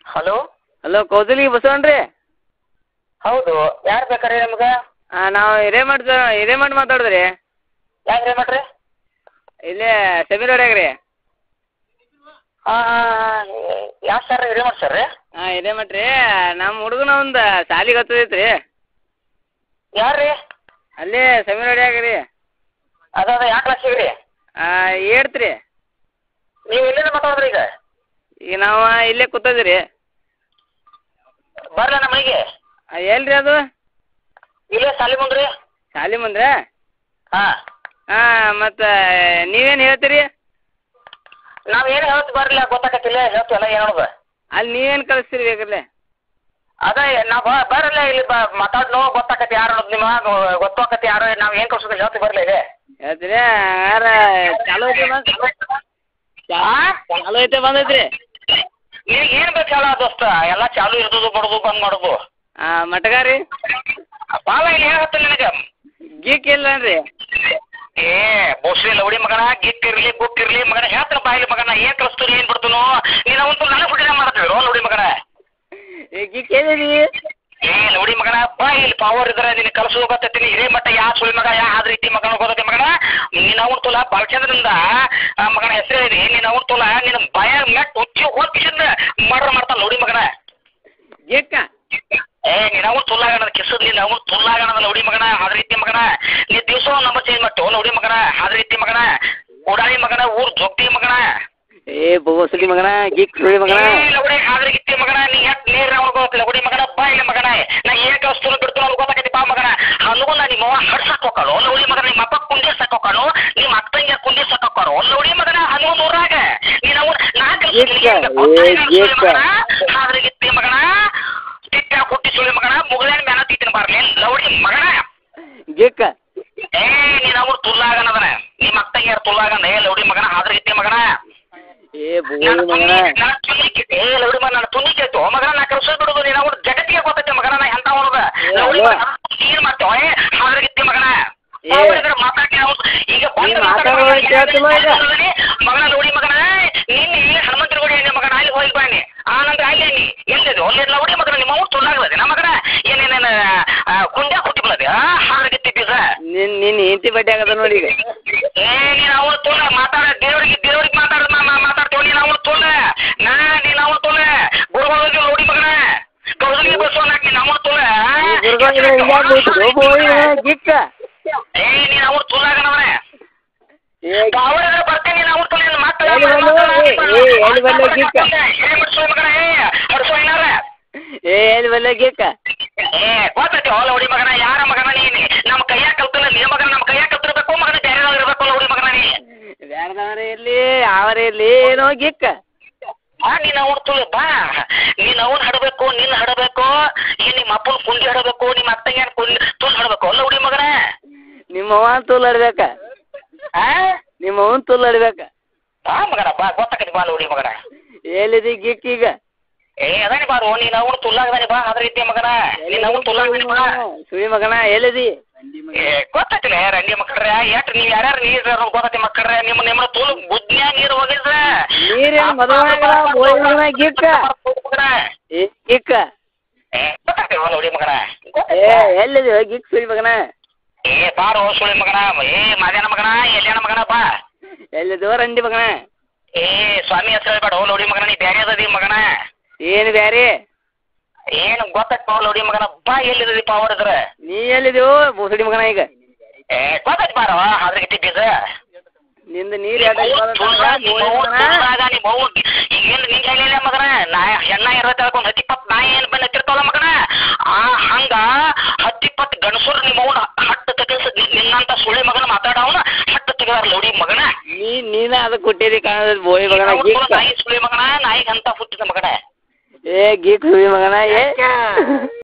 Hello hello ಕೌದಲಿ Basavanna ರೀ ಹೌದು ಯಾರು ಬೇಕಾರೆ ನಿಮ್ಗೆ ಹಾಂ ನಾವು ಹಿರೇಮಠ ಹಿರೇಮಠ ಮಾತಾಡೋದು ರೀ ಯಾರು ರೀ ಮಾಡ್ರಿ ಇಲ್ಲೇ ಸಮೀರ್ ಹೊಡ್ಯಾಗ ರೀ ಹಾಂ ಯಾವ ಸರ್ ಹಿರೇಮಠ್ ಸರ್ ರೀ ಹಾಂ ಹಿರೇಮಠ ರೀ ನಮ್ಮ ಹುಡುಗನ ಒಂದು ಶಾಲಿಗೆ ಹತ್ತದೈತೆ ರೀ ಯಾರು ರೀ ಅಲ್ಲೇ ಸಮೀರ್ ಹೊಡ್ಯಾಗ ರೀ ಅದ ಅದ ಯಾವ ಕ್ಲಾಸಿಗೆ ರೀ ಏಡ್ತ್ ರೀ ನೀವು ಎಲ್ಲಿಂದ ಮಾತಾಡೋದ್ರಿ ಈಗ ಈಗ ನಾವು ಇಲ್ಲೇ ಕೂತದ್ವಿ ರೀ ಬರ್ಲ ನಮ್ಮ ಮನೆಗೆ ಎಲ್ಲಿ ರೀ ಅದು ಇಲ್ಲೇ ಸಾಲಿ ಮುಂದ್ರಿ ಶಾಲಿ ಮುಂದೆ ಹಾಂ ಹಾಂ ಮತ್ತು ನೀವೇನು ಹೇಳ್ತೀರಿ ನಾವು ಏನು ಹೇಳ್ತು ಬರಲಿಲ್ಲ ಗೊತ್ತಾಗತ್ತಿಲ್ಲ ಹೇಳ್ತು ಎಲ್ಲ ಏನೋದು ಅಲ್ಲಿ ನೀವೇನು ಕಳಿಸ್ತೀರಿ ಬೇಕಲ್ಲೇ ಅದ ನಾವು ಬರಲ್ಲ ಇಲ್ಲಿ ಬ ಮಾತಾಡ್ನೋ ಗೊತ್ತಾಕತಿ ಯಾರು ಅನ್ನೋದು ನಿಮ್ಮ ಗೊತ್ತಾಕತಿ ಯಾರು ನಾವು ಏನು ಕಳ್ಸೋದು ಹೇಳ್ತು ಬರಲ್ಲ ಇದೆ ಹೇಳ್ತೀರಿ ಹಂಗಾರೆ ಚಾಲು ಐತೆ ಬಂದ್ ಚಾಲು ಐತೆ ಬಂದೈತೆ ರೀ ಈಗ ಏನು ಬೇಕು ಹೇಳ ದೋಸ್ತ ಎಲ್ಲ ಚಾಲು ಇರ್ತದು ಬಡದು ಬಂದ್ ಮಾಡೋದು ಹಾಂ ಮಟಗ ರೀ ಬಾಳ ಇಲ್ಲಿ ಹೇಳತ್ತ ನಿನಗೆ ಗೀಕ್ ಇಲ್ಲ ರೀ ಏ ಬೋಸ್ರಿ ಲವಡಿ ಮಗನ ಗಿಟ್ ಇರ್ಲಿ ಕುಕ್ ಇರ್ಲಿ ಮಗನ ಹೇಳ್ತಾನ ಬಾಯಿಲಿ ಮಗನ ಏನ್ ಕಲಿಸ್ತು ಏನ್ ಬಿಡ್ತನು ನೀನು ಅವಂತೂ ನನಗೆ ಬಿಟ್ಟಿನ ಮಾಡ್ತೀವಿ ರೋ ಲವಡಿ ಮಗನ ಈ ಗೀಕ್ ಏನಿದೆ ಏ ಲವಡಿ ಮಗನ ಬಾ ಇಲ್ಲಿ ಪವರ್ ಇದ್ರೆ ನಿನ್ ಕಲಸು ಗೊತ್ತೈತಿ ಹಿರೇ ಮಟ್ಟ ಯಾ ಸುಳಿ ಮಗ ಯಾ ಆದ ರೀತಿ ಮಗನ ಗೊತ್ತೈತಿ ಮಗನ ನೀನು ಅವನ್ ತುಲ ಬಾಲಚಂದ್ರನಿಂದ ಆ ಮಗನ ಹೆಸರು ಹೇಳಿ ನೀನು ಅವನ್ ತುಲ ನಿನ್ನ ಭಯ ಮೆಟ್ ಉಚ್ಚಿ ಹೋಗಿಸಿಂದ ಮರ್ರ ಮಾಡ್ತಾನ ಲವಡಿ ಮಗನ ಗೀಕ್ಕ ಏ ನೀನು ಅವನು ತುಲ್ಲಾಗಣದ ಕಿಸದ್ ನೀನು ಅವನು ತುಲ್ಲಾಗಣದ ಲೌಡಿ ಮಗನ ಅದ ರೀತಿ ಮಗನ ನೀ ದಿವಸ ನಂಬರ್ ಚೇಂಜ್ ಮಾಡ್ತೇವೆ ಲೌಡಿ ಮಗನ ಅದ ರೀತಿ ಮಗನ ಉಡಾಳಿ ಮಗನ ಊರ್ ಜೋಗ್ತಿ ಮಗನ ಏ ಬೋಸಡಿ ಮಗನ ಗೀಕ್ ಸುಳಿ ಮಗನ ಏ ಲೌಡಿ ಆದ್ರೆ ಗಿತ್ತಿ ಮಗನ ನೀ ಎಟ್ ನೀರ್ ಅವ್ನು ಗೊತ್ತ ಲೌಡಿ ಮಗನ ಬಾ ಇಲ್ಲಿ ಮಗನ ನಾ ಏನ್ ಕಳಿಸ್ತು ಬಿಡ್ತು ಅವ್ನು ಗೊತ್ತಾಗೈತಿ ಬಾ ಮಗನ ಹನುಗುನ ನಿಮ್ಮ ಅವ್ವ ಹಡ್ಸಕ್ ಹೋಗ್ಕಾಳು ಲೌಡಿ ಮಗನ ನಿಮ್ಮ ಅಪ್ಪ ಕುಂಡಿ ಸಕ್ ಹೋಗ್ಕಾಳು ನಿಮ್ಮ ಅಕ್ಕಂಗೆ ಕುಂಡಿ ಸಕ್ ಹೋಗ್ಕಾಳು ಲೌಡಿ ಮಗನ ಹನುಗುನ್ ಊರಾಗ ನೀನು ಅವ್ನು ನಾ ಗೀಕ್ಕ, ಏ ಗೀಕ್ಕ. ಆದ್ರೆ ಗಿತ್ತಿ ಮಗನ ತಿಟ್ಟ ಕುಟ್ಟಿ ಸುಳಿ ಮಗನ ಮುಗಳೇನ್ ಮ್ಯಾನ ತಿಟ್ಟಿನ ಬಾರ್ಲಿ ಲೌಡಿ ಮಗನ ಗೀಕ್ಕ ಏ ನೀನ್ ಅವ್ರು ತುಲ್ಲಾಗನದನ ನಿಮ್ಮ ಅತ್ತಗೆ ಯಾರು ತುಲ್ಲಾಗನ ಏ ಲೌಡಿ ಮಗನ ಆದ್ರೆ ಗಿತ್ತಿ ಮಗನ ಏ ಬೋಳಿ ಮಗನ ನನ್ನ ತುನಿ ಏ ಲೌಡಿ ಮಗನ ನನ್ನ ತುನಿ ಕೇಳ್ತು ಮಗನ ನಾ ಕೆಲಸ ಬಿಡುದು ನೀನು ಅವ್ರು ಜಗತ್ತಿಗೆ ಗೊತ್ತೈತೆ ಮಗನ ನಾ ಎಂತ ಅವನದ ಏ, ಲೌಡಿ ಅಲ್ವಾ? ಮಗನ ಏನ್ ಮಾಡ್ತೇವ ಏ ಆದ್ರೆ ಗಿತ್ತಿ ಮಗನ ಏ. ಅವ್ರಿದ್ರೆ ಮಾತಾಡ್ತೀನಿ ಅವ್ನು ಈಗ ಬಂದು ನೀ ಮಾತಾಡೋ ಮಾತಾಡೋ ಮಗನ ಕೇಳ್ತಿಲ್ವ ಈಗ? ಮಗನ ನೋಡಿ ಮಗನ ನಿನ್ನೆ ಇಲ್ಲಿ ಹನುಮಂತರ ಗುಡಿ ಅಂದೆ ಮಗನ ಅಲ್ಲಿ ಹೋಗಿ ಬಾನಿ ಆನಂತರ ಅಲ್ಲಿ ನೀ ಎಲ್ಲಿದೆ ಅಲ್ಲಿ ಲೌಡಿ ಮಗನ ನಿಮ್ಮ ಅವ್ರು ತುಳ್ಳಾಗಲದೆ ನಮ್ಮ ಮಗನ ಏನೇನೇನು ಕುಂಡ್ಯಾ ಕುಟ್ಟಿ ಬಲ್ಲದೆ ಹಾರಗಿತ್ತಿ ಬೀಸ ನಿನ್ ನಿನ್ ಹೆಂಡತಿ ಬಡ್ಡಿ ಆಗದ ನೋಡಿ ಈಗ ಏ ನೀನು ಅವನು ತುಲ್ಲ ಮಾತಾಡ ದೇವ್ರಿಗೆ ದೇವ್ರಿಗೆ ಮಾತಾಡ ಮಾತಾಡ್ತೇವೆ ನೀನು ಅವನು ತುಲ್ಲ ನಾ ನೀನು ಅವನು ತುಲ್ಲ ಗುರುಗಳಿಗೆ ಲೌಡಿ ಮಗನ ಕೌದಲಿಗೆ ಬಸವಣ್ಣ ನೀನು ಅವನು ತುಲ್ಲ ಈ ಗುರುಗಳಿಗೆ ಹಿಂಗ್ಯಾಕ್ ಬೈತಿರೋ ಬೋಳಿ ಮಗನ ಗೀಕ್ಕ ಏ ನೀನು ಅವನು ತುಲ್ಲಾಗನವನೇ ಏ ಅವರಿದ್ರೆ ಬರ್ತೀನಿ ನಾವು ತುಳಿನ ಮಕ್ಕಳ ಎಲ್ಲಿ ಬಂದು? ಏ, ಏ, ಎಲ್ಲಿ ಬಂದು ಗೀಕ? ಮಗನ ಏ ಹಡ್ಸೋ ಏನಾರ ಏ ಎಲ್ಲಿ ಬಲ್ಲ ಗೀಕ್ಕ ಏ ಗೊತ್ತೈತಿ ಹೊಲ ಹುಡಿ ಮಗನ ಯಾರ ಮಗನ ನೀನಿ ನಮ್ಮ ಕೈಯಾಗ ಕಲ್ತಿಲ್ಲ ನಿನ್ನ ಮಗನ ನಮ್ಮ ಕೈಯಾಗ ಕಲ್ತಿರ್ಬೇಕು ಮಗನ ಬೇರೆ ಇರ್ಬೇಕು ಅಲ್ಲ ಹುಡಿ ಮಗನ ನೀ ಬ್ಯಾರ್ದವ್ರ ಇರ್ಲಿ ಅವರ ಇರ್ಲಿ ಏನೋ ಗಿಕ್ಕ ಆ ನೀನು ಅವ್ನು ತುಳಿ ಬಾ ನೀನು ಅವ್ನು ಹಡಬೇಕು ನಿನ್ನ ಹಡಬೇಕು ಈ ನಿಮ್ಮ ಅಪ್ಪನ ಕುಂಡಿ ಹಡಬೇಕು ನಿಮ್ಮ ಅತ್ತಗೆ ಕುಂಡಿ ತುಲ್ ಹಡಬೇಕು ಅಲ್ಲ ಹುಡಿ ಮಗನ ನಿಮ್ಮ ಅವನ್ ತುಲ್ ಆಡ್ಬೇಕ ಆ ನಿಮ್ಮ ಅವನ್ ತುಲ್ ಆಡ್ಬೇಕ ಬಾ ಮಗನ ಬಾ ಗೊತ್ತಾಕತಿ ಬಾ ಹುಡಿ ಮಗನ ಎಲ್ಲಿದಿ ಗಿಕ್ ಈಗ ಏ ಅದಾನಿ ಬಾರು ನೀನು ಅವನು ತುಲ್ಲಾಗದಾನಿ ಬಾ ಅದ್ರ ರೀತಿ ಮಗನ ನೀನು ಅವನು ತುಲ್ಲಾಗದಾನಿ ಬಾ ಸುಳಿ ಮಗನ ಎಲ್ಲಿದಿ ಏ ಗೊತ್ತಾಯ್ತಿಲ್ಲ ರಂಡಿ ಮಕ್ಕಳ್ರೆ ಎಟ್ ನೀವು ಯಾರ್ಯಾರು ನೀರು ಗೊತ್ತೈತಿ ಮಕ್ಕಳ್ರೆ ನಿಮ್ಮ ನಿಮ್ಮ ತುಳು ಬುದ್ನ್ಯಾಗ ನೀರು ಹೋಗಿದ್ರ ನೀರೇನ್ ಮದುವೆ ಬೋಳಿ ಮಗನ ಗಿಕ್ಕ ಏ ಗಿಕ್ಕ ಏ ಗೊತ್ತಾಗ್ತಿ ನೋಡಿ ಮಗನ ಏ ಎಲ್ಲಿದಿ ಗಿಕ್ ಸುಳಿ ಮಗನ ಏ ಬಾರೋ ಸುಳಿ ಮಗನ ಏ ಮಾದೇನ ಮಗನ ಎಲ್ಲಿಯನ ಮಗನ ಬಾ ಎಲ್ಲಿದೋ ರಂಡಿ ಮಗನ ಏ ಸ್ವಾಮಿ ಹೆಸರು ಹೇಳ್ಬೇಡ ಓ ನೋಡಿ ಮಗನ ನೀ ಬ್ಯಾರೆ ಅದದಿ ಮಗನ ಏನು ಬ್ಯಾರೆ ಏನು ಗೊತ್ತಾಯ್ತು ನೋಡಿ ಮಗನ ಬಾ ಎಲ್ಲಿದದಿ ಪವರ್ ಇದ್ರ ನೀ ಎಲ್ಲಿದೋ ಬೋಸಡಿ ಮಗನ ಈಗ ಏ ಗೊತ್ತಾಯ್ತು ಬಾರೋ ಅದ್ರ ಗಿಟ್ಟಿ ಬೀಜ ನಿಂದ ನೀರ್ ಎರಡು ಮಗನ ನಾ ಹೆಣ್ಣ ಇರತ್ತೆ ಹೇಳ್ಕೊಂಡು ಹತ್ತಿಪ್ಪತ್ತು ನಾಯಿ ಏನು ಬಂದು ಹತ್ತಿರ್ತಾವಲ್ಲ ಮಗನ ಆ ಹಂಗ ಹತ್ತಿಪ್ಪತ್ತು ಗಣಸರು ನಿಮ್ಮ ಅವನ ಹಟ್ಟು ತೆಗೆಸ ನಿನ್ನಂತ ಸುಳಿ ಮಗನ ಮಾತಾಡವನ ಹಟ್ಟು ತೆಗೆದಾರ ಲೌಡಿ ಮಗನ ನೀ ನೀನ ಅದಕ್ಕೆ ಕೊಟ್ಟಿರಿ ಕಾಣದ ಬೋಳಿ ಮಗನ ಅವ್ನ್ ಗಿಕ್ಕ ನಾಯಿ ಸುಳಿ ಮಗನ ನಾಯಿಗೆ ಅಂತ ಹುಟ್ಟಿದ ಮಗನ ಏ ಗೀಕ್ ಸುಳಿ ಮಗನ ಏ